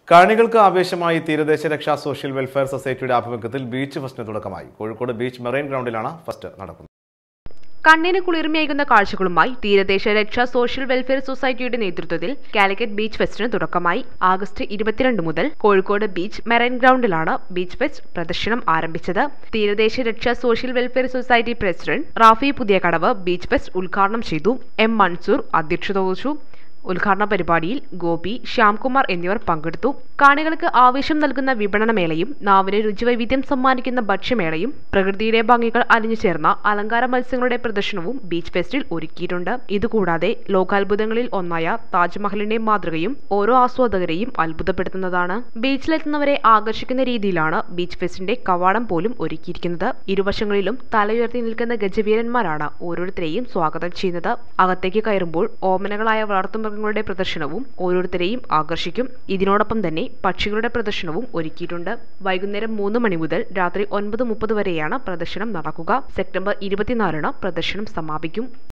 കാണികൾക്ക് ആവേശമായി തീരദേശ രക്ഷാ സോഷ്യൽ വെൽഫെയർ സൊസൈറ്റിയുടെ ആഭിമുഖ്യത്തിൽ ബീച്ച് ഫസ്റ്റിന് തുടക്കമായി കോഴിക്കോട് ബീച്ച് മെറൈൻ ഗ്രൗണ്ടിലാണ് ഫസ്റ്റ് നടക്കുന്നത് കണ്ണിന് കുളിർമയേകുന്ന കാഴ്ചകളുമായി തീരദേശ രക്ഷാ സോഷ്യൽ വെൽഫെയർ സൊസൈറ്റിയുടെ നേതൃത്വത്തിൽ കാലിക്കറ്റ് ബീച്ച് ഫെസ്റ്റിന് തുടക്കമായി ആഗസ്റ്റ് ഇരുപത്തിരണ്ട് മുതൽ കോഴിക്കോട് ബീച്ച് മെറൈൻ ഗ്രൗണ്ടിലാണ് ബീച്ച് ഫെസ്റ്റ് പ്രദർശനം ആരംഭിച്ചത് തീരദേശ രക്ഷാ social welfare society president Rafi Puthiyakadavu beach fest ഉദ്ഘാടനം ചെയ്തു എം മൻസൂർ അധ്യക്ഷത വഹിച്ചു ഉദ്ഘാടന പരിപാടിയിൽ ഗോപി ശ്യാംകുമാർ എന്നിവർ പങ്കെടുത്തു കാണികൾക്ക് ആവേശം നൽകുന്ന വിപണനമേളയും നാവിന് രുചിവൈവിധ്യം സമ്മാനിക്കുന്ന ഭക്ഷ്യമേളയും പ്രകൃതിയുടെ ഭംഗികൾ അലിഞ്ഞു ചേർന്ന അലങ്കാര മത്സ്യങ്ങളുടെ പ്രദർശനവും ബീച്ച് ഫെസ്റ്റിൽ ഒരുക്കിയിട്ടുണ്ട് ഇതുകൂടാതെ ലോകാത്ഭുതങ്ങളിൽ ഒന്നായ താജ്മഹലിന്റെ മാതൃകയും ഓരോ ആസ്വാദകരെയും അത്ഭുതപ്പെടുത്തുന്നതാണ് ബീച്ചിലെത്തുന്നവരെ ആകർഷിക്കുന്ന രീതിയിലാണ് ബീച്ച് ഫെസ്റ്റിന്റെ കവാടം പോലും ഒരുക്കിയിരിക്കുന്നത് ഇരുവശങ്ങളിലും തലയുയർത്തി നിൽക്കുന്ന ഗജവീരന്മാരാണ് ഓരോരുത്തരെയും സ്വാഗതം ചെയ്യുന്നത് അകത്തേക്ക് കയറുമ്പോൾ ഓമനകളായ വളർത്തുമൃഗങ്ങളുടെ പ്രദർശനവും ഓരോരുത്തരെയും ആകർഷിക്കും ഇതിനോടൊപ്പം തന്നെ പക്ഷികളുടെ പ്രദർശനവും ഒരുക്കിയിട്ടുണ്ട് വൈകുന്നേരം മൂന്ന് മണി മുതൽ രാത്രി ഒൻപത് മുപ്പത് വരെയാണ് പ്രദർശനം നടക്കുക സെപ്റ്റംബർ ഇരുപത്തിനാലിന് പ്രദർശനം സമാപിക്കും